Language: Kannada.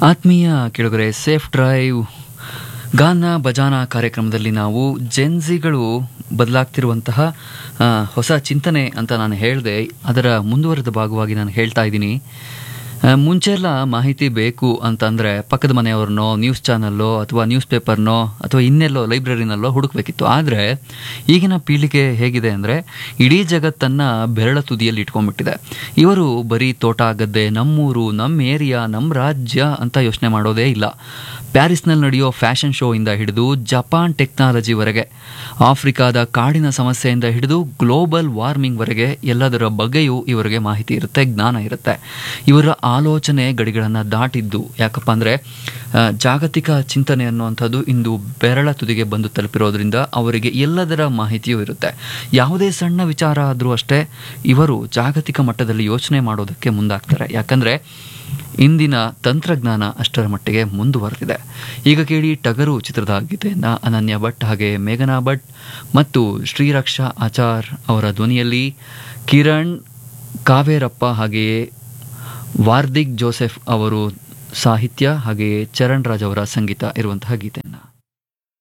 ಆತ್ಮೀಯ ಕೆಳಗರೆ ಸೇಫ್ ಡ್ರೈವ್ ಗಾನ ಭಜಾನ ಕಾರ್ಯಕ್ರಮದಲ್ಲಿ ನಾವು ಜೆನ್ಸಿಗಳು ಬದಲಾಗ್ತಿರುವಂತಹ ಆ, ಹೊಸ ಚಿಂತನೆ ಅಂತ ನಾನು ಹೇಳಿದೆ ಅದರ ಮುಂದುವರೆದ ಭಾಗವಾಗಿ ನಾನು ಹೇಳ್ತಾ ಇದ್ದೀನಿ ಆ, ಮುಂಚೆ ಎಲ್ಲ ಮಾಹಿತಿ ಬೇಕು ಅಂತಂದರೆ ಪಕ್ಕದ ಮನೆಯವ್ರನ್ನೋ ನ್ಯೂಸ್ ಚಾನಲ್ಲೋ ಅಥವಾ ನ್ಯೂಸ್ ಪೇಪರ್ನೋ ಅಥವಾ ಇನ್ನೆಲ್ಲೋ ಲೈಬ್ರರಿನಲ್ಲೋ ಹುಡುಕ್ಬೇಕಿತ್ತು ಆದರೆ ಈಗಿನ ಪೀಳಿಗೆ ಹೇಗಿದೆ ಅಂದರೆ ಇಡೀ ಜಗತ್ತನ್ನು ಬೆರಳ ತುದಿಯಲ್ಲಿ ಇಟ್ಕೊಂಡ್ಬಿಟ್ಟಿದೆ ಇವರು ಬರೀ ತೋಟ ಗದ್ದೆ ನಮ್ಮೂರು ನಮ್ಮ ಏರಿಯಾ ನಮ್ಮ ರಾಜ್ಯ ಅಂತ ಯೋಚನೆ ಮಾಡೋದೇ ಇಲ್ಲ ಪ್ಯಾರಿಸ್ನಲ್ಲಿ ನಡೆಯೋ ಫ್ಯಾಷನ್ ಶೋ ಇಂದ ಹಿಡಿದು ಜಪಾನ್ ಟೆಕ್ನಾಲಜಿವರೆಗೆ ಆಫ್ರಿಕಾದ ಕಾಡಿನ ಸಮಸ್ಯೆಯಿಂದ ಹಿಡಿದು ಗ್ಲೋಬಲ್ ವಾರ್ಮಿಂಗ್ವರೆಗೆ ಎಲ್ಲದರ ಬಗ್ಗೆಯೂ ಇವರಿಗೆ ಮಾಹಿತಿ ಇರುತ್ತೆ ಜ್ಞಾನ ಇರುತ್ತೆ ಇವರ ಆಲೋಚನೆ ಗಡಿಗಳನ್ನು ದಾಟಿದ್ದು ಯಾಕಪ್ಪ ಅಂದರೆ ಜಾಗತಿಕ ಚಿಂತನೆ ಅನ್ನುವಂಥದ್ದು ಇಂದು ಬೆರಳ ತುದಿಗೆ ಬಂದು ತಲುಪಿರೋದ್ರಿಂದ ಅವರಿಗೆ ಎಲ್ಲದರ ಮಾಹಿತಿಯೂ ಇರುತ್ತೆ ಯಾವುದೇ ಸಣ್ಣ ವಿಚಾರ ಆದರೂ ಅಷ್ಟೇ ಇವರು ಜಾಗತಿಕ ಮಟ್ಟದಲ್ಲಿ ಯೋಚನೆ ಮಾಡೋದಕ್ಕೆ ಮುಂದಾಗ್ತಾರೆ ಯಾಕಂದರೆ ಇಂದಿನ ತಂತ್ರಜ್ಞಾನ ಅಷ್ಟರ ಮಟ್ಟಿಗೆ ಮುಂದುವರೆದಿದೆ ಈಗ ಕೇಳಿ ಟಗರು ಚಿತ್ರದ ಗೀತೆಯನ್ನು ಅನನ್ಯ ಭಟ್ ಹಾಗೆ ಮೇಘನಾ ಭಟ್ ಮತ್ತು ಶ್ರೀರಕ್ಷಾ ಆಚಾರ್ ಅವರ ಧ್ವನಿಯಲ್ಲಿ ಕಿರಣ್ ಕಾವೇರಪ್ಪ ಹಾಗೆಯೇ ವಾರ್ದಿಕ್ ಜೋಸೆಫ್ ಅವರು ಸಾಹಿತ್ಯ ಹಾಗೆಯೇ ಚರಣ್ ರಾಜ್ ಅವರ ಸಂಗೀತ ಇರುವಂತಹ ಗೀತೆಯನ್ನು